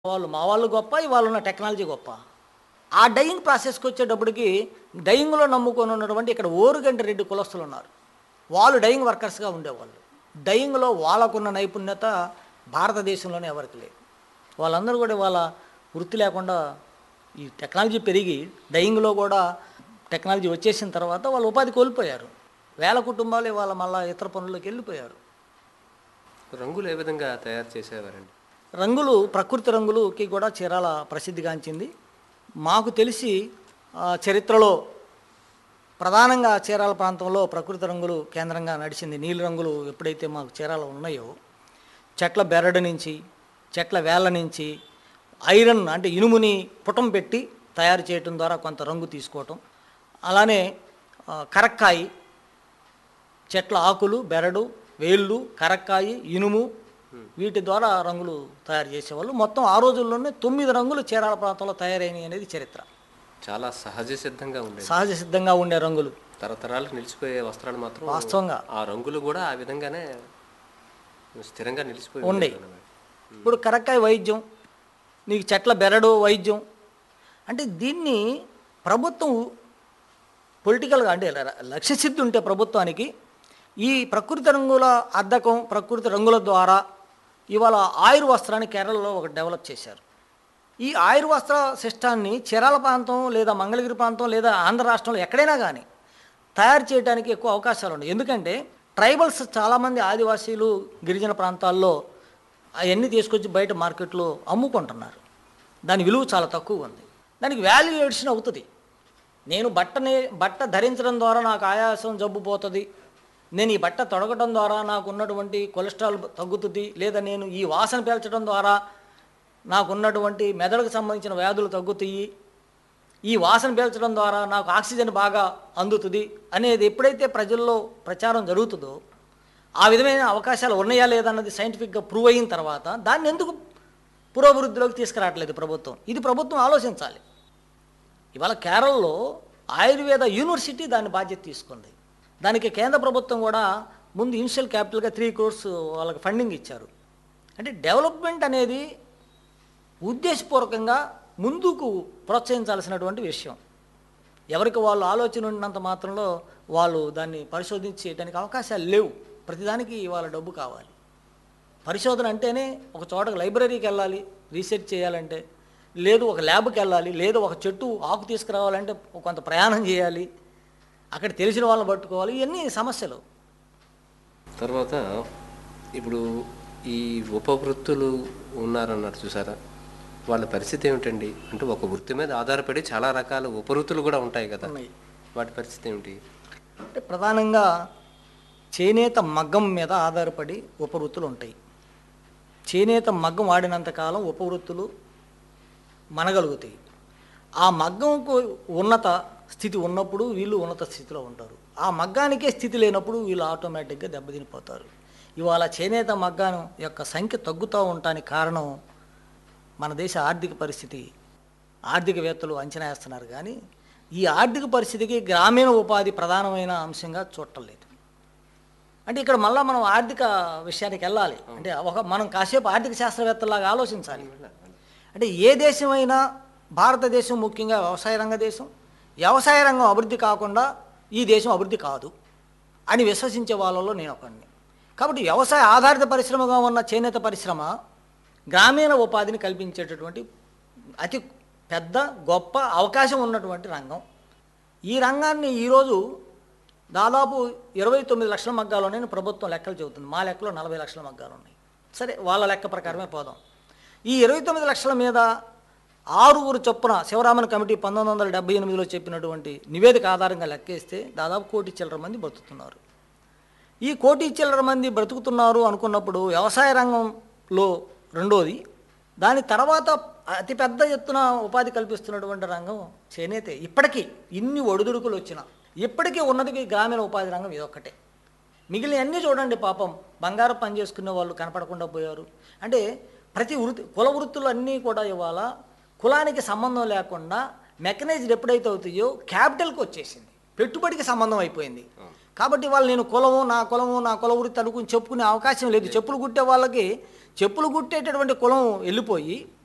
వాళ్ళు మా వాళ్ళు గొప్ప ఇవాళ ఉన్న టెక్నాలజీ గొప్ప ఆ డయింగ్ ప్రాసెస్కి వచ్చేటప్పటికి డయింగ్లో నమ్ముకొని ఉన్నటువంటి ఇక్కడ ఓరుగంటి రెడ్డి కులస్తులు ఉన్నారు వాళ్ళు డయింగ్ వర్కర్స్గా ఉండేవాళ్ళు డయింగ్లో వాళ్ళకున్న నైపుణ్యత భారతదేశంలోనే ఎవరికి లేదు వాళ్ళందరూ కూడా వాళ్ళ వృత్తి లేకుండా ఈ టెక్నాలజీ పెరిగి డయింగ్లో కూడా టెక్నాలజీ వచ్చేసిన తర్వాత వాళ్ళు ఉపాధి కోల్పోయారు వేల కుటుంబాలు వాళ్ళ మళ్ళీ ఇతర పనుల్లోకి వెళ్ళిపోయారు రంగులు ఏ విధంగా తయారు చేసేవారండి రంగులు ప్రకృతి రంగులుకి కూడా చీరాల ప్రసిద్ధిగాంచింది మాకు తెలిసి ఆ, చరిత్రలో ప్రధానంగా చీరాల ప్రాంతంలో ప్రకృతి రంగులు కేంద్రంగా నడిచింది నీలి రంగులు ఎప్పుడైతే మాకు చీరాల ఉన్నాయో చెట్ల బెరడు నుంచి చెట్ల వేళ్ళ నుంచి ఐరన్ అంటే ఇనుముని పుటం పెట్టి తయారు చేయటం ద్వారా కొంత రంగు తీసుకోవటం అలానే ఆ, కరక్కాయి చెట్ల ఆకులు బెరడు వేళ్ళు కరక్కాయి ఇనుము వీటి ద్వారా రంగులు తయారు చేసేవాళ్ళు మొత్తం ఆ రోజుల్లోనే తొమ్మిది రంగులు చీరాల ప్రాంతంలో తయారైనవి అనేది చరిత్ర చాలా సహజ సిద్ధంగా ఉండేది సహజ సిద్ధంగా ఉండే రంగులు తరతరాలకు నిలిచిపోయే వస్త్రాలు మాత్రం వాస్తవంగా ఆ రంగులు కూడా ఆ విధంగానే స్థిరంగా నిలిచిపోయి ఉండేవి. ఉండేవి అన్నమాట. ఇప్పుడు కరక్కాయ వైద్యం నీకు చెట్ల బెరడు వైద్యం అంటే దీన్ని ప్రభుత్వం పొలిటికల్గా అంటే ల- లక్ష్యసిద్ధి ఉంటే ప్రభుత్వానికి ఈ ప్రకృతి రంగుల అద్దకం ప్రకృతి రంగుల ద్వారా ఇవాళ ఆయుర్ వస్త్రాన్ని కేరళలో ఒకటి డెవలప్ చేశారు ఈ ఆయుర్ వస్త్ర సిస్టాన్ని చీరాల ప్రాంతం లేదా మంగళగిరి ప్రాంతం లేదా ఆంధ్ర రాష్ట్రంలో ఎక్కడైనా కానీ తయారు చేయడానికి ఎక్కువ అవకాశాలు ఉన్నాయి ఎందుకంటే ట్రైబల్స్ చాలామంది ఆదివాసీలు గిరిజన ప్రాంతాల్లో అవన్నీ తీసుకొచ్చి బయట మార్కెట్లో అమ్ముకుంటున్నారు దాని విలువ చాలా తక్కువ ఉంది దానికి వాల్యుయేషన్ అవుతుంది నేను బట్టని బట్ట ధరించడం ద్వారా నాకు ఆయాసం జబ్బు పోతుంది నేను ఈ బట్ట తొడగటం ద్వారా నాకు ఉన్నటువంటి కొలెస్ట్రాల్ తగ్గుతుంది లేదా నేను ఈ వాసన పీల్చడం ద్వారా నాకు ఉన్నటువంటి మెదడుకు సంబంధించిన వ్యాధులు తగ్గుతాయి ఈ వాసన పీల్చడం ద్వారా నాకు ఆక్సిజన్ బాగా అందుతుంది అనేది ఎప్పుడైతే ప్రజల్లో ప్రచారం జరుగుతుందో ఆ విధమైన అవకాశాలు ఉన్నాయా లేదా అన్నది సైంటిఫిక్గా ప్రూవ్ అయిన తర్వాత దాన్ని ఎందుకు పురోభివృద్ధిలోకి తీసుకురావట్లేదు ప్రభుత్వం ఇది ప్రభుత్వం ఆలోచించాలి ఇవాళ కేరళలో ఆయుర్వేద యూనివర్సిటీ దాని బాధ్యత తీసుకుంది దానికి కేంద్ర ప్రభుత్వం కూడా ముందు ఇనిషియల్ క్యాపిటల్గా త్రీ క్రోర్స్ వాళ్ళకి ఫండింగ్ ఇచ్చారు అంటే డెవలప్మెంట్ అనేది ఉద్దేశపూర్వకంగా ముందుకు ప్రోత్సహించాల్సినటువంటి విషయం ఎవరికి వాళ్ళు ఆలోచన ఉన్నంత మాత్రంలో వాళ్ళు దాన్ని పరిశోధించేయడానికి అవకాశాలు లేవు ప్రతిదానికి వాళ్ళ డబ్బు కావాలి పరిశోధన అంటేనే ఒక చోటకు లైబ్రరీకి వెళ్ళాలి రీసెర్చ్ చేయాలంటే లేదు ఒక ల్యాబ్కి వెళ్ళాలి లేదు ఒక చెట్టు ఆకు తీసుకురావాలంటే కొంత ప్రయాణం చేయాలి అక్కడ తెలిసిన వాళ్ళని పట్టుకోవాలి ఇవన్నీ సమస్యలు తర్వాత ఇప్పుడు ఈ ఉపవృత్తులు ఉన్నారన్నారు చూసారా వాళ్ళ పరిస్థితి ఏమిటండి అంటే ఒక వృత్తి మీద ఆధారపడి చాలా రకాల ఉపవృత్తులు కూడా ఉంటాయి కదా ఉన్నాయి వాటి పరిస్థితి ఏమిటి అంటే ప్రధానంగా చేనేత మగ్గం మీద ఆధారపడి ఉపవృత్తులు ఉంటాయి చేనేత మగ్గం వాడినంతకాలం ఉపవృత్తులు మనగలుగుతాయి ఆ మగ్గంకు ఉన్నత స్థితి ఉన్నప్పుడు వీళ్ళు ఉన్నత స్థితిలో ఉంటారు ఆ మగ్గానికే స్థితి లేనప్పుడు వీళ్ళు ఆటోమేటిక్గా దెబ్బతినిపోతారు ఇవాళ చేనేత మగ్గాను యొక్క సంఖ్య తగ్గుతూ ఉండటానికి కారణం మన దేశ ఆర్థిక పరిస్థితి ఆర్థికవేత్తలు అంచనా వేస్తున్నారు కానీ ఈ ఆర్థిక పరిస్థితికి గ్రామీణ ఉపాధి ప్రధానమైన అంశంగా చూడలేదు అంటే ఇక్కడ మళ్ళీ మనం ఆర్థిక విషయానికి వెళ్ళాలి అంటే ఒక మనం కాసేపు ఆర్థిక శాస్త్రవేత్తలాగా ఆలోచించాలి అంటే ఏ దేశమైనా భారతదేశం ముఖ్యంగా వ్యవసాయ రంగ దేశం వ్యవసాయ రంగం అభివృద్ధి కాకుండా ఈ దేశం అభివృద్ధి కాదు అని విశ్వసించే వాళ్ళలో నేను ఒకడిని కాబట్టి వ్యవసాయ ఆధారిత పరిశ్రమగా ఉన్న చేనేత పరిశ్రమ గ్రామీణ ఉపాధిని కల్పించేటటువంటి అతి పెద్ద గొప్ప అవకాశం ఉన్నటువంటి రంగం ఈ రంగాన్ని ఈరోజు దాదాపు ఇరవై తొమ్మిది లక్షల మగ్గాలు ఉన్నాయని ప్రభుత్వం లెక్కలు చెబుతుంది మా లెక్కలో నలభై లక్షల మగ్గాలు ఉన్నాయి సరే వాళ్ళ లెక్క ప్రకారమే పోదాం ఈ ఇరవై తొమ్మిది లక్షల మీద ఆరుగురు చొప్పున శివరామన్ కమిటీ పంతొమ్మిది వందల డెబ్బై ఎనిమిదిలో చెప్పినటువంటి నివేదిక ఆధారంగా లెక్కేస్తే దాదాపు కోటి చిల్లర మంది బ్రతుకుతున్నారు ఈ కోటి చిల్లర మంది బ్రతుకుతున్నారు అనుకున్నప్పుడు వ్యవసాయ రంగంలో రెండోది దాని తర్వాత అతిపెద్ద ఎత్తున ఉపాధి కల్పిస్తున్నటువంటి రంగం చేనేతే ఇప్పటికీ ఇన్ని ఒడిదుడుకులు వచ్చినా ఇప్పటికీ ఉన్నది గ్రామీణ ఉపాధి రంగం ఇదొక్కటే మిగిలిన అన్నీ చూడండి పాపం బంగారం పని చేసుకునే వాళ్ళు కనపడకుండా పోయారు అంటే ప్రతి వృత్తి కుల వృత్తులు అన్నీ కూడా ఇవాళ కులానికి సంబంధం లేకుండా మెకనైజ్డ్ ఎప్పుడైతే అవుతాయో క్యాపిటల్కి వచ్చేసింది పెట్టుబడికి సంబంధం అయిపోయింది కాబట్టి వాళ్ళు నేను కులము నా కులము నా కుల వృత్తి అనుకుని చెప్పుకునే అవకాశం లేదు చెప్పులు కుట్టే వాళ్ళకి చెప్పులు కుట్టేటటువంటి కులం వెళ్ళిపోయి